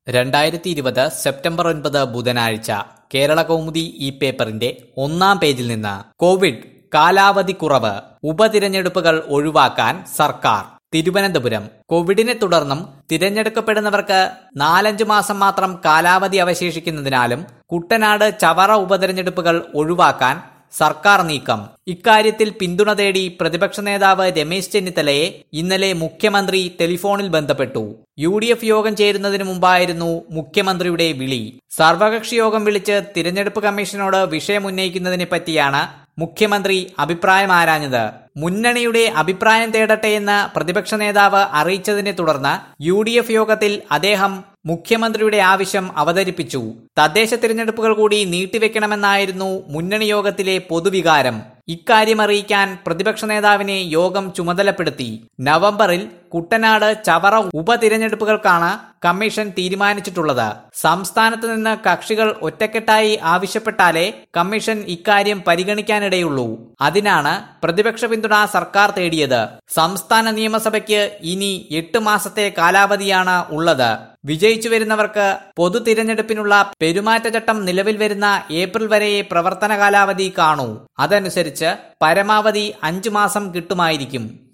രണ്ടായിരത്തി ഇരുപത് സെപ്റ്റംബർ ഒൻപത് ബുധനാഴ്ച കേരള കൗമുദി ഈ പേപ്പറിന്റെ ഒന്നാം പേജിൽ നിന്ന് കോവിഡ് കാലാവധി കുറവ് ഉപതിരഞ്ഞെടുപ്പുകൾ ഒഴിവാക്കാൻ സർക്കാർ തിരുവനന്തപുരം കോവിഡിനെ തുടർന്നും തിരഞ്ഞെടുക്കപ്പെടുന്നവർക്ക് നാലഞ്ചു മാസം മാത്രം കാലാവധി അവശേഷിക്കുന്നതിനാലും കുട്ടനാട് ചവറ ഉപതിരഞ്ഞെടുപ്പുകൾ ഒഴിവാക്കാൻ സർക്കാർ നീക്കം ഇക്കാര്യത്തിൽ പിന്തുണ തേടി പ്രതിപക്ഷ നേതാവ് രമേശ് ചെന്നിത്തലയെ ഇന്നലെ മുഖ്യമന്ത്രി ടെലിഫോണിൽ ബന്ധപ്പെട്ടു യു ഡി എഫ് യോഗം ചേരുന്നതിന് മുമ്പായിരുന്നു മുഖ്യമന്ത്രിയുടെ വിളി സർവകക്ഷി യോഗം വിളിച്ച് തിരഞ്ഞെടുപ്പ് കമ്മീഷനോട് വിഷയം ഉന്നയിക്കുന്നതിനെ പറ്റിയാണ് മുഖ്യമന്ത്രി അഭിപ്രായം ആരാഞ്ഞത് മുന്നണിയുടെ അഭിപ്രായം തേടട്ടെ എന്ന് പ്രതിപക്ഷ നേതാവ് അറിയിച്ചതിനെ തുടർന്ന് യു ഡി എഫ് യോഗത്തിൽ അദ്ദേഹം മുഖ്യമന്ത്രിയുടെ ആവശ്യം അവതരിപ്പിച്ചു തദ്ദേശ തിരഞ്ഞെടുപ്പുകൾ കൂടി നീട്ടിവെക്കണമെന്നായിരുന്നു മുന്നണി യോഗത്തിലെ പൊതുവികാരം ഇക്കാര്യം അറിയിക്കാൻ പ്രതിപക്ഷ നേതാവിനെ യോഗം ചുമതലപ്പെടുത്തി നവംബറിൽ കുട്ടനാട് ചവറ ഉപതിരഞ്ഞെടുപ്പുകൾക്കാണ് കമ്മീഷൻ തീരുമാനിച്ചിട്ടുള്ളത് സംസ്ഥാനത്ത് നിന്ന് കക്ഷികൾ ഒറ്റക്കെട്ടായി ആവശ്യപ്പെട്ടാലേ കമ്മീഷൻ ഇക്കാര്യം പരിഗണിക്കാനിടയുള്ളൂ അതിനാണ് പ്രതിപക്ഷ പിന്തുണ സർക്കാർ തേടിയത് സംസ്ഥാന നിയമസഭയ്ക്ക് ഇനി എട്ട് മാസത്തെ കാലാവധിയാണ് ഉള്ളത് വിജയിച്ചു വരുന്നവർക്ക് പൊതു തിരഞ്ഞെടുപ്പിനുള്ള പെരുമാറ്റച്ചട്ടം നിലവിൽ വരുന്ന ഏപ്രിൽ വരെയെ പ്രവർത്തന കാലാവധി കാണൂ അതനുസരിച്ച് പരമാവധി അഞ്ചു മാസം കിട്ടുമായിരിക്കും